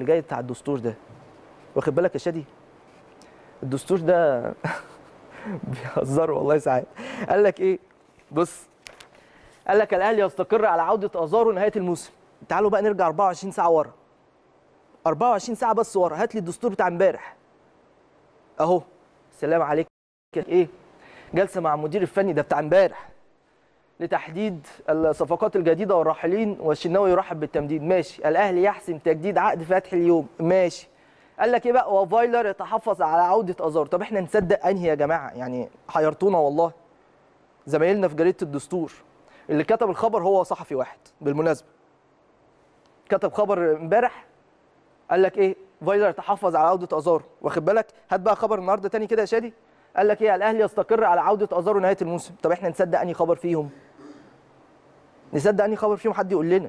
اللي جاي بتاع الدستور ده واخد بالك يا شادي الدستور ده بيهزروا والله ساعات قال لك ايه بص قال لك الاهلي يستقر على عوده ازارو نهايه الموسم تعالوا بقى نرجع 24 ساعه ورا 24 ساعه بس ورا هات لي الدستور بتاع امبارح اهو السلام عليك ايه جلسه مع المدير الفني ده بتاع امبارح لتحديد الصفقات الجديده والراحلين والشناوي يرحب بالتمديد ماشي الاهلي يحسم تجديد عقد فتحي اليوم ماشي قال لك ايه بقى وفايلر يتحفظ على عوده ازار طب احنا نصدق انهي يا جماعه يعني حيرتونا والله زمايلنا في جريده الدستور اللي كتب الخبر هو صحفي واحد بالمناسبه كتب خبر امبارح قال لك ايه فايلر يتحفظ على عوده ازار واخد بالك هات بقى خبر النهارده تاني كده يا شادي قال لك ايه الاهلي يستقر على عوده ازارو نهايه الموسم طب احنا نصدق انهي خبر فيهم نصدق انهي خبر فيهم حد يقول لنا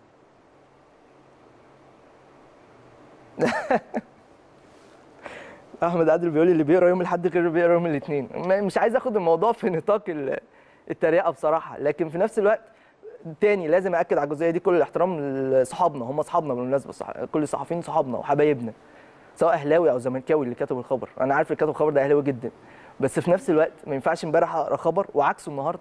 احمد عادل بيقول لي اللي بيقرا يوم الاحد غير اللي بيقرا يوم الاثنين مش عايز اخد الموضوع في نطاق ال- التريقه بصراحه لكن في نفس الوقت تاني لازم اكد على الجزئيه دي كل الاحترام لصحابنا هم اصحابنا بالمناسبه صح... كل الصحفيين صحابنا وحبايبنا سواء اهلاوي او زملكاوي اللي كتب الخبر انا عارف اللي كتب الخبر ده اهلاوي جدا بس في نفس الوقت ما ينفعش امبارح اقرا خبر وعكسه النهارده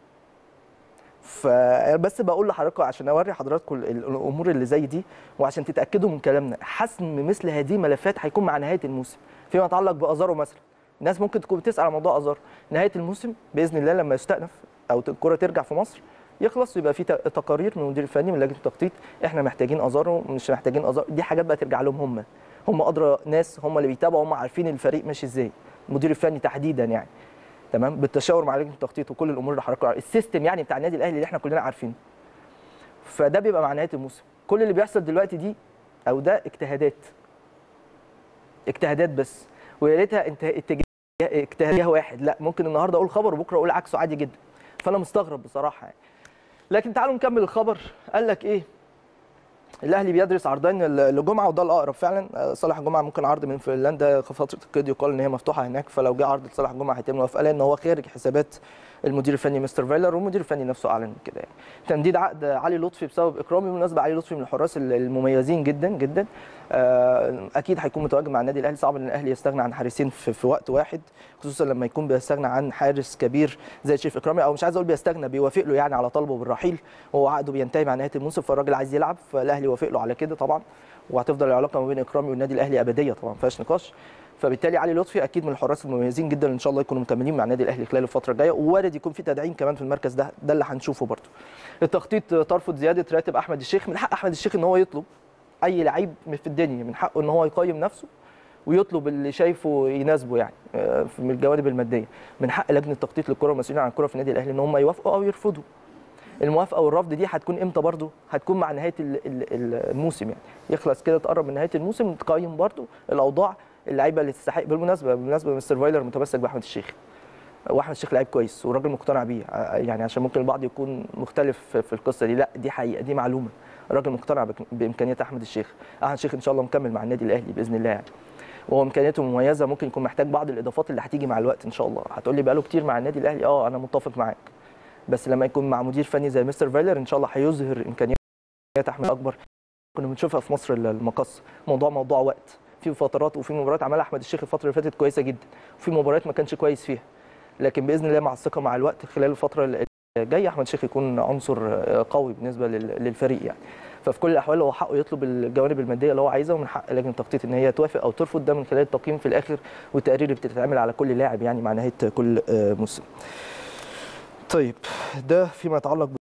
فبس بقول لحضراتكم عشان اوري حضراتكم ال- الامور اللي زي دي وعشان تتاكدوا من كلامنا حسم مثل هذه الملفات هيكون مع نهايه الموسم فيما يتعلق بازارو مثلا الناس ممكن تكون بتسال على موضوع ازارو نهايه الموسم باذن الله لما يستأنف او الكره ترجع في مصر يخلص ويبقى في ت- تقارير من المدير الفني من لجنه التخطيط احنا محتاجين ازارو مش محتاجين ازارو دي حاجات بقى ترجع لهم هم هم ادرى ناس هم اللي بيتابعوا هم عارفين الفريق ماشي ازاي المدير الفني تحديدا يعني تمام بالتشاور مع لجنه التخطيط وكل الامور اللي حضرتك عارف- السيستم يعني بتاع النادي الاهلي اللي احنا كلنا عارفينه فده بيبقى مع نهايه الموسم كل اللي بيحصل دلوقتي دي او ده اجتهادات اجتهادات بس ويا ريتها انت اتجاه اجتهاد واحد لا ممكن النهارده اقول خبر وبكره اقول عكسه عادي جدا فانا مستغرب بصراحه يعني. لكن تعالوا نكمل الخبر قال لك ايه الاهلي بيدرس عرضين ل- لجمعه وده الاقرب فعلا آه، صالح جمعه ممكن عرض من فنلندا فتره القيد يقال ان هي مفتوحه هناك فلو جه عرض لصالح جمعه هيتم موافقه لان هو خارج حسابات المدير الفني مستر فايلر والمدير الفني نفسه اعلن كده يعني تمديد عقد علي لطفي بسبب اكرامي بالمناسبه علي لطفي من الحراس ال- المميزين جدا جدا آه، اكيد هيكون متواجد مع النادي الاهلي صعب ان الاهلي يستغنى عن حارسين في, في وقت واحد خصوصا لما يكون بيستغنى عن حارس كبير زي شريف اكرامي او مش عايز اقول بيستغنى بيوافق له يعني على طلبه بالرحيل هو عقده بينتهي مع نهايه الموسم فالراجل عايز يلعب فالاهلي وافق له على كده طبعا وهتفضل العلاقه ما بين اكرامي والنادي الاهلي ابديه طبعا ما فيهاش نقاش فبالتالي علي لطفي اكيد من الحراس المميزين جدا ان شاء الله يكونوا مكملين مع النادي الاهلي خلال الفتره الجايه ووارد يكون في تدعيم كمان في المركز ده ده اللي هنشوفه برده التخطيط ترفض زياده راتب احمد الشيخ من حق احمد الشيخ ان هو يطلب اي لعيب في الدنيا من حقه ان هو يقيم نفسه ويطلب اللي شايفه يناسبه يعني آه، في- من الجوانب الماديه من حق لجنه التخطيط للكره والمسؤولين عن الكره في النادي الاهلي ان هم يوافقوا او يرفضوا الموافقه والرفض دي هتكون امتى برضو هتكون مع نهايه ال- ال- الموسم يعني يخلص كده تقرب من نهايه الموسم تقيم برضو الاوضاع اللعيبه اللي تستحق بالمناسبه بالمناسبه مستر فايلر متمسك باحمد الشيخ واحمد الشيخ لعيب كويس وراجل مقتنع بيه ع- يعني عشان ممكن البعض يكون مختلف في- في القصه دي لا دي حقيقه دي معلومه راجل مقتنع بك- بامكانيات احمد الشيخ احمد الشيخ ان شاء الله مكمل مع النادي الاهلي باذن الله يعني وهو امكانياته مميزه ممكن يكون محتاج بعض الاضافات اللي هتيجي مع الوقت ان شاء الله هتقول لي بقاله كتير مع النادي الاهلي اه انا متفق معاك بس لما يكون مع مدير فني زي مستر فايلر ان شاء الله هيظهر امكانيات احمد اكبر كنا بنشوفها في مصر المقص موضوع موضوع وقت في فترات وفي مباريات عملها احمد الشيخ الفتره اللي فاتت كويسه جدا وفي مباريات ما كانش كويس فيها لكن باذن الله مع الثقه مع الوقت خلال الفتره اللي جايه احمد الشيخ يكون عنصر قوي بالنسبه لل- للفريق يعني ففي كل الاحوال هو حقه يطلب الجوانب الماديه اللي هو عايزها ومن حق لجنه التخطيط ان هي توافق او ترفض ده من خلال التقييم في الاخر والتقارير اللي بتتعمل على كل لاعب يعني مع نهايه كل آه، موسم. طيب ده فيما يتعلق